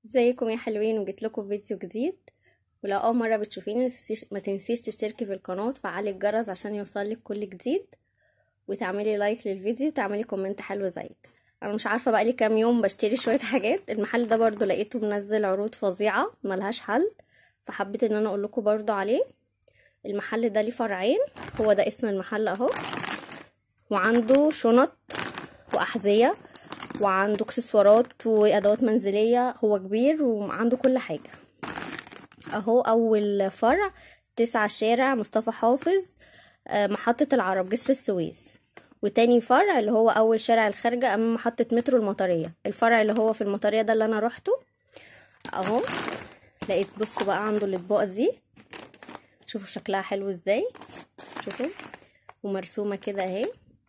ازيكم يا حلوين وجيت لكم فيديو جديد ولو اول مره بتشوفيني ما تنسيش تشتركي في القناه وتفعلي الجرس عشان يوصلك كل جديد وتعملي لايك للفيديو وتعملي كومنت حلو زيك انا مش عارفه بقالي كام يوم بشتري شويه حاجات المحل ده برضو لقيته منزل عروض فظيعه ملهاش حل فحبيت ان انا اقول لكم برضو عليه المحل ده ليه فرعين هو ده اسم المحل اهو وعنده شنط واحذيه وعنده اكسسوارات وادوات منزليه هو كبير وعنده كل حاجه اهو اول فرع تسعة شارع مصطفى حافظ محطة العرب جسر السويس وتاني فرع اللي هو اول شارع الخارجة امام محطة مترو المطرية الفرع اللي هو في المطرية ده اللي انا روحته اهو لقيت بصوا بقى عنده الاطباق دي شوفوا شكلها حلو ازاي شوفوا ومرسومة كده اهي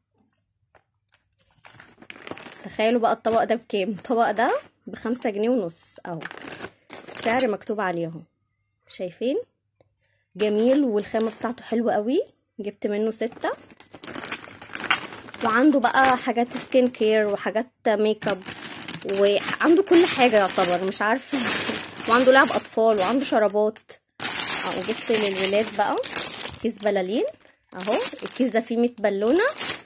تخيلوا بقى الطبق ده بكام الطبق ده بخمسة جنيه ونص اهو السعر مكتوب عليه اهو شايفين جميل والخامة بتاعته حلوة قوي جبت منه ستة وعنده بقى حاجات سكين كير وحاجات ميك اب وعنده كل حاجة يعتبر مش عارفة وعنده لعب اطفال وعنده شرابات اهو جبت للولاد بقى كيس بلالين اهو الكيس ده فيه مية بالونة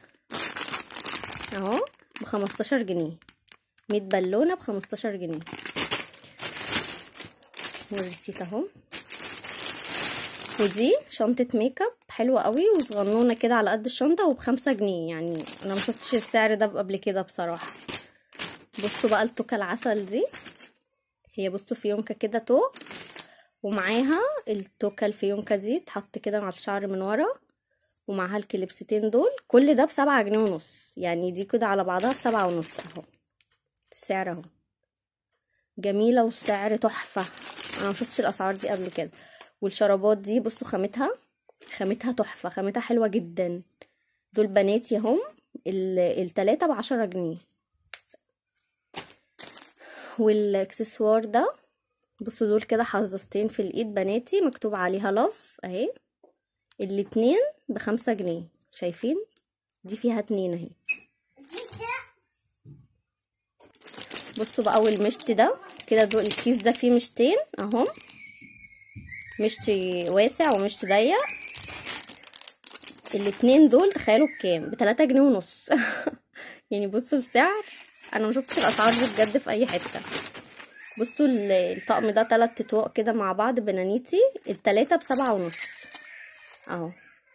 اهو بخمستاشر جنيه مية بالونة بخمستاشر جنيه والريسيت اهو ودي شنطة ميك اب حلوة قوي وصغنونة كده على قد الشنطة وبخمسة جنيه يعني انا مشفتش السعر ده قبل كده بصراحة بصوا بقى التوكة العسل دي هي بصوا فيونكة كده توك ومعاها التوكة الفيونكة دي تحط كده على الشعر من ورا ومعاها الكليبستين دول كل ده بسبعة جنيه ونص يعني دي كده على بعضها بسبعة ونص اهو السعر اهو جميلة والسعر تحفة انا مشفتش الاسعار دي قبل كده والشرابات دي بصوا خامتها خامتها تحفة خامتها حلوة جدا دول بناتي هم التلاتة بعشرة جنيه والاكسسوار ده بصوا دول كده حظاظتين في الايد بناتي مكتوب عليها لاف اهي الاتنين بخمسة جنيه شايفين دي فيها اتنين اهي بصوا بقى والمشط ده كده دول الكيس ده فيه مشتين اهو مشط واسع ومشط ضيق الاتنين دول تخيلوا بكام بتلاتة جنيه ونص يعني بصوا السعر انا مشوفتش الاسعار دي بجد في اي حته بصوا الطقم ده تلات اطواق كده مع بعض بنانيتي التلاتة بسبعة ونص اهو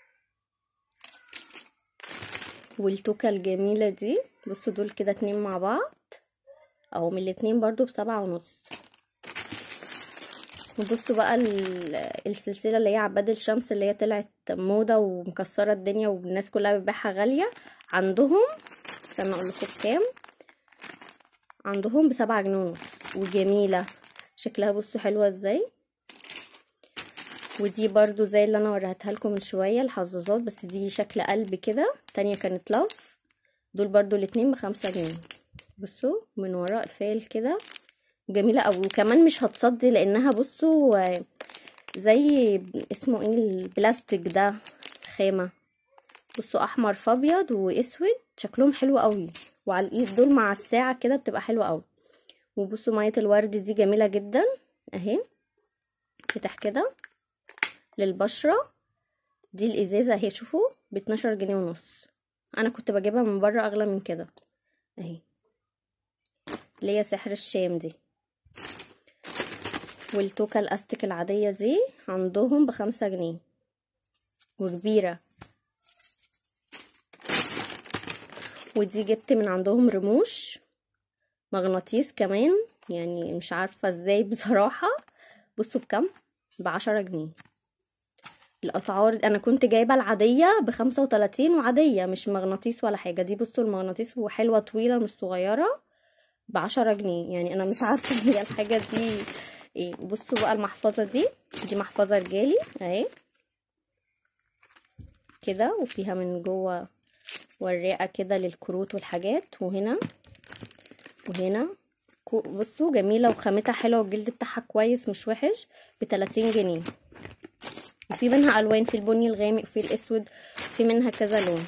والتوكة الجميلة دي بصوا دول كده اتنين مع بعض اهو من الاتنين برضو بسبعة ونص وبصوا بقى السلسلة اللي هي عباد الشمس اللي هي طلعت موضة ومكسرة الدنيا والناس كلها بتبيعها غالية عندهم استنى اقول لكم بكام عندهم بسبعة جنيه ونص وجميلة شكلها بصوا حلوة ازاي ودي برضو زي اللي انا وريتها لكم من شوية الحظاظات بس دي شكل قلب كده التانية كانت لاف دول برضو الاتنين بخمسة جنيه بصوا من وراء الفيل كده جميلة اوي وكمان مش هتصدي لانها بصوا زي اسمه ايه البلاستيك ده خامة بصوا احمر فابيض واسود شكلهم حلو قوي وعلى الايد دول مع الساعة كده بتبقى حلوة قوي وبصوا مية الورد دي جميلة جدا اهي فتح كده للبشرة دي الازازة اهي شوفوا باتناشر جنيه ونص انا كنت بجيبها من بره اغلى من كده اهي اللي هي سحر الشام دي والتوكة الاستيك العادية دي عندهم بخمسة جنيه وكبيرة ودي جبت من عندهم رموش مغناطيس كمان يعني مش عارفة ازاي بصراحة بصوا بكم بعشرة جنيه الاسعار انا كنت جايبة العادية بخمسة وتلاتين وعادية مش مغناطيس ولا حاجة دي بصوا المغناطيس وحلوة طويلة مش صغيرة بعشرة جنيه يعني انا مش عارفة هي الحاجة دي ايه بصوا بقى المحفظة دي دي محفظة رجالي اهي كده وفيها من جوه وراقه كده للكروت والحاجات وهنا وهنا بصوا جميله وخامتها حلوه والجلد بتاعها كويس مش وحش بتلاتين جنيه وفي منها الوان في البني الغامق في الاسود في منها كذا لون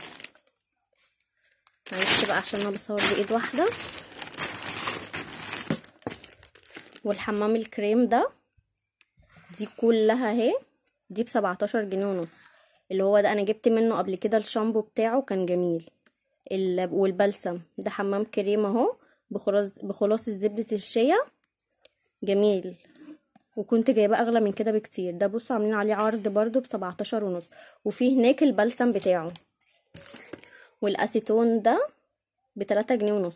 معلش بقى عشان انا بصور بايد واحده والحمام الكريم ده دي كلها اهي دي بسبعتاشر جنيه ونص اللي هو ده انا جبت منه قبل كده الشامبو بتاعه كان جميل ال- والبلسم ده حمام كريم اهو بخلاص بخلاصة زبدة الشيا جميل وكنت جايبه اغلى من كده بكتير ده بصوا عاملين عليه عرض برضو بسبعتاشر ونص وفي هناك البلسم بتاعه والاسيتون ده بتلاتة جنيه ونص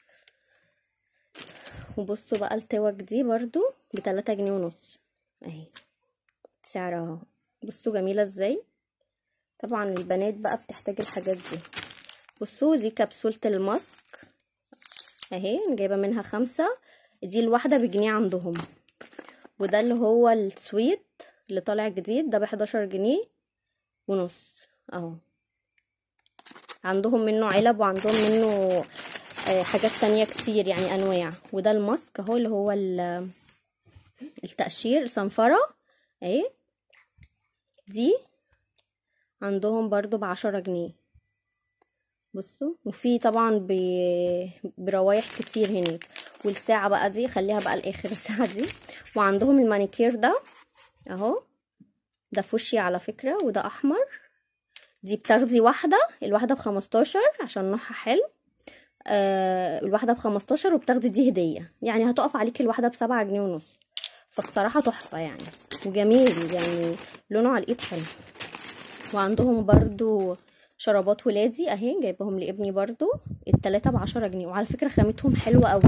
وبصوا بقى التوك دي برضو بتلاتة جنيه ونص اهي سعرها اهو بصوا جميلة ازاي طبعا البنات بقى بتحتاج الحاجات دي بصوا دي كبسولة الماسك اهي انا جايبة منها خمسة دي الواحدة بجنيه عندهم وده اللي هو السويت اللي طالع جديد ده بحداشر جنيه ونص اهو عندهم منه علب وعندهم منه آه، حاجات تانية كتير يعني انواع وده الماسك اهو اللي هو ال- التقشير صنفرة اهي دي عندهم برضو بعشرة جنيه بصوا وفي طبعا ب... بروايح كتير هناك والساعة بقى دي خليها بقى الاخر الساعة دي وعندهم المانيكير ده اهو ده فوشي على فكرة وده احمر دي بتاخدي واحدة الواحدة بخمستاشر عشان نوعها حلو آه الواحدة بخمستاشر وبتاخدي دي هدية يعني هتقف عليكي الواحدة بسبعة جنيه ونص فبصراحة تحفة يعني وجميل يعني لونه على الايد حلو وعندهم برضو شرابات ولادي اهي جايبهم لابني برضو التلاتة بعشرة جنيه وعلى فكرة خامتهم حلوة قوي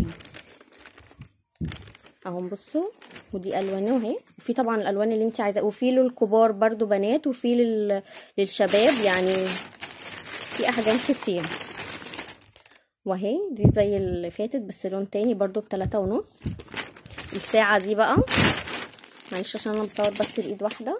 اهم بصوا ودي الوانه اهي وفي طبعا الالوان اللي انت عايزاه وفي للكبار برضو بنات وفي لل... للشباب يعني في احجام كتير وهي دي زي اللي فاتت بس لون تاني برضو بتلاتة ونص الساعة دي بقى معلش عشان انا بصور بس بايد واحدة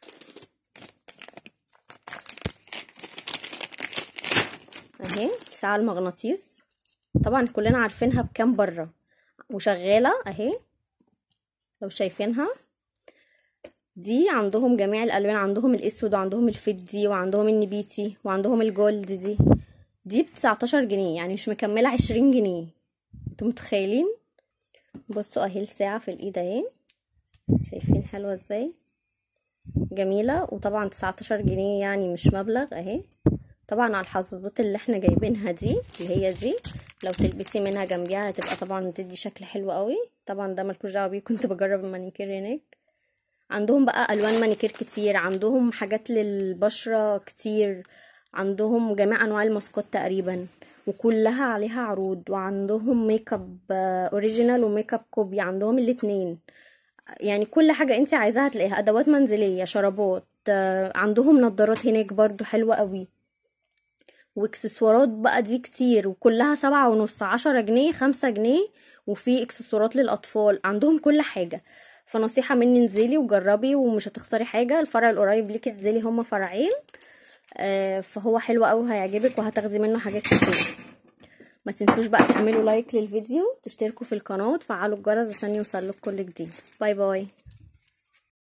اهي الساعة المغناطيس طبعا كلنا عارفينها بكام بره وشغالة اهي لو شايفينها دي عندهم جميع الالوان عندهم الاسود وعندهم الفضي وعندهم النبيتي وعندهم الجولد دي دي بتسعتاشر جنيه يعني مش مكملة عشرين جنيه انتوا متخيلين بصوا اهي الساعة في الايد اهي شايفين حلوة ازاي جميلة وطبعا تسعتاشر جنيه يعني مش مبلغ اهي طبعا على الحظاظات اللي احنا جايبينها دي اللي هي دي لو تلبسي منها جنبيها هتبقى طبعا بتدي شكل حلو قوي طبعا ده ملكوش دعوه بيه كنت بجرب المانيكير هناك عندهم بقى الوان مانيكير كتير عندهم حاجات للبشره كتير عندهم جميع انواع الماسكات تقريبا وكلها عليها عروض وعندهم ميك اب اوريجينال وميك اب كوبي عندهم الاتنين يعني كل حاجه انت عايزاها هتلاقيها ادوات منزليه شرابات آه، عندهم نظارات هناك برضو حلوه قوي واكسسوارات بقى دي كتير وكلها سبعة ونص عشرة جنيه خمسة جنيه وفي اكسسوارات للأطفال عندهم كل حاجة فنصيحة مني انزلي وجربي ومش هتخسري حاجة الفرع القريب ليكي انزلي هما فرعين آه، فهو حلو قوي هيعجبك وهتاخدي منه حاجات كتير ما تنسوش بقى تعملوا لايك للفيديو تشتركوا في القناة وتفعلوا الجرس عشان يوصلك كل جديد باي باي